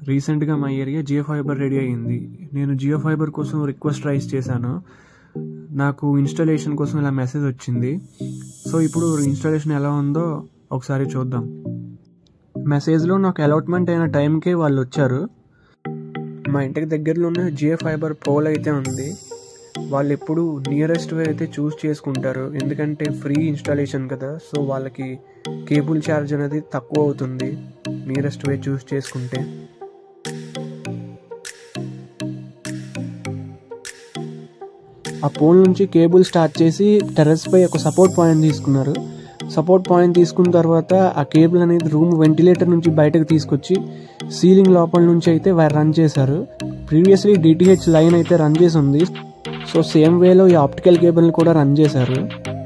రీసెంట్గా మా area Jio fibre ready అయ్యింది నేను జియో ఫైబర్ కోసం రిక్వెస్ట్ రైస్ చేశాను నాకు ఇన్స్టాలేషన్ కోసం ఇలా మెసేజ్ వచ్చింది సో ఇప్పుడు ఇన్స్టాలేషన్ ఎలా ఉందో ఒకసారి చూద్దాం మెసేజ్లో నాకు అలాట్మెంట్ అయిన టైంకే వాళ్ళు వచ్చారు మా ఇంటికి దగ్గరలోనే జియో ఫైబర్ పోల్ అయితే ఉంది వాళ్ళు ఎప్పుడు నియరెస్ట్ వే అయితే చూస్ చేసుకుంటారు ఎందుకంటే ఫ్రీ ఇన్స్టాలేషన్ కదా సో వాళ్ళకి కేబుల్ ఛార్జ్ అనేది తక్కువ అవుతుంది నియరెస్ట్ వే చూస్ చేసుకుంటే ఆ పోల్ నుంచి కేబుల్ స్టార్ట్ చేసి టెర్రస్ పై ఒక సపోర్ట్ పాయింట్ తీసుకున్నారు సపోర్ట్ పాయింట్ తీసుకున్న తర్వాత ఆ కేబుల్ అనేది రూమ్ వెంటిలేటర్ నుంచి బయటకు తీసుకొచ్చి సీలింగ్ లోపల నుంచి అయితే రన్ చేశారు ప్రీవియస్లీ డిటిహెచ్ లైన్ అయితే రన్ చేసి ఉంది సో సేమ్ వేలో ఈ ఆప్టికల్ కేబుల్ని కూడా రన్ చేశారు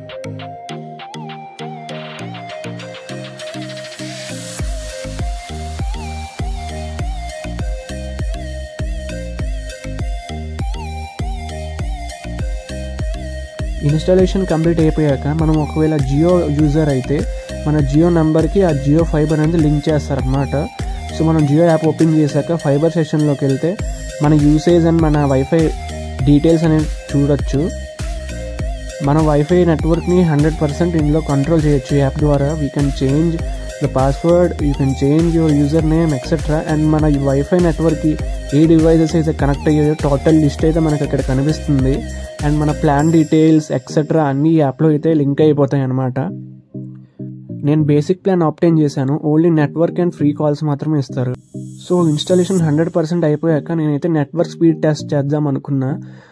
ఇన్స్టాలేషన్ కంప్లీట్ అయిపోయాక మనం ఒకవేళ జియో యూజర్ అయితే మన జియో నెంబర్కి ఆ జియో ఫైబర్ అనేది లింక్ చేస్తారనమాట సో మనం జియో యాప్ ఓపెన్ చేశాక ఫైబర్ సెషన్లోకి వెళ్తే మన యూసేజ్ అండ్ మన వైఫై డీటెయిల్స్ అనేవి చూడొచ్చు మన వైఫై నెట్వర్క్ని హండ్రెడ్ పర్సెంట్ ఇందులో కంట్రోల్ చేయొచ్చు యాప్ ద్వారా we can change the password you can change your user name etcetera and మన వైఫై నెట్వర్క్కి ఏ డివైజెస్ అయితే కనెక్ట్ అయ్యాయో టోటల్ లిస్ట్ అయితే మనకి అక్కడ కనిపిస్తుంది అండ్ మన ప్లాన్ డీటెయిల్స్ ఎక్సెట్రా అన్ని యాప్లో అయితే లింక్ అయిపోతాయి అనమాట నేను బేసిక్ ప్లాన్ ఆప్టైన్ చేశాను only network and free calls మాత్రమే ఇస్తారు సో ఇన్స్టాలేషన్ హండ్రెడ్ పర్సెంట్ అయిపోయాక నేనైతే నెట్వర్క్ స్పీడ్ టెస్ట్ చేద్దాం అనుకున్నా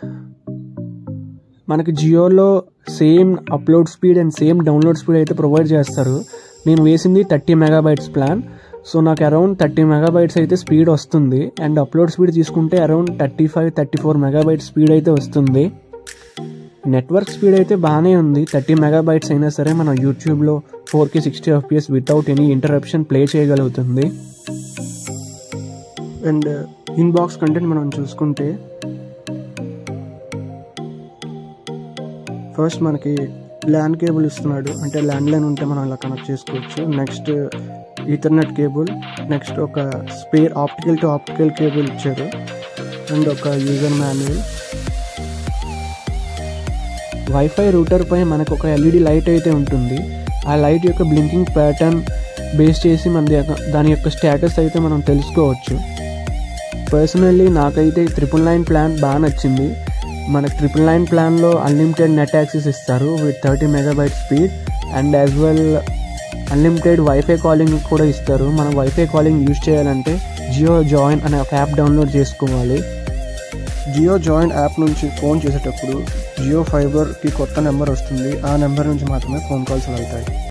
మనకి జియోలో same upload speed and same download speed అయితే ప్రొవైడ్ చేస్తారు నేను వేసింది థర్టీ మెగాబైట్స్ ప్లాన్ సో నాకు అరౌండ్ థర్టీ మెగాబైట్స్ అయితే స్పీడ్ వస్తుంది అండ్ అప్లోడ్ స్పీడ్ తీసుకుంటే around thirty five thirty four megabytes speed అయితే వస్తుంది నెట్వర్క్ స్పీడ్ అయితే బాగానే ఉంది థర్టీ మెగాబైట్స్ అయినా సరే మన యూట్యూబ్లో four K sixty FPS without any interruption play చేయగలుగుతుంది అండ్ ఇన్బాక్స్ కంటెంట్ మనం చూసుకుంటే ఫస్ట్ మనకి ల్యాండ్ కేబుల్ ఇస్తున్నాడు అంటే ల్యాండ్ లైన్ ఉంటే మనం అలా కనెక్ట్ చేసుకోవచ్చు నెక్స్ట్ ఈథర్నెట్ కేబుల్ నెక్స్ట్ ఒక spare optical to optical cable ఇచ్చారు అండ్ ఒక యూజర్ మాన్యువల్ వైఫై రూటర్ పై మనకు ఒక ఎల్ఈడి లైట్ అయితే ఉంటుంది ఆ లైట్ యొక్క బ్లింకింగ్ ప్యాటర్న్ బేస్ చేసి మన యొక్క దాని యొక్క స్టేటస్ అయితే మనం తెలుసుకోవచ్చు పర్సనల్లీ నాకైతే ట్రిపుల్ నైన్ ప్లాన్ బాగా నచ్చింది మనకు ట్రిపుల్ నైన్ ప్లాన్లో అన్లిమిటెడ్ నెట్ యాక్సెస్ ఇస్తారు with thirty megabyte speed and as well unlimited wifi calling కూడా ఇస్తారు మనం వైఫై కాలింగ్ యూజ్ చేయాలంటే జియో జాయిన్ అనే ఒక యాప్ డౌన్లోడ్ చేసుకోవాలి జియో జాయిన్ యాప్ నుంచి ఫోన్ చేసేటప్పుడు జియో ఫైబర్కి కొత్త నెంబర్ వస్తుంది ఆ నెంబర్ నుంచి మాత్రమే ఫోన్ కాల్స్ వెళ్తాయి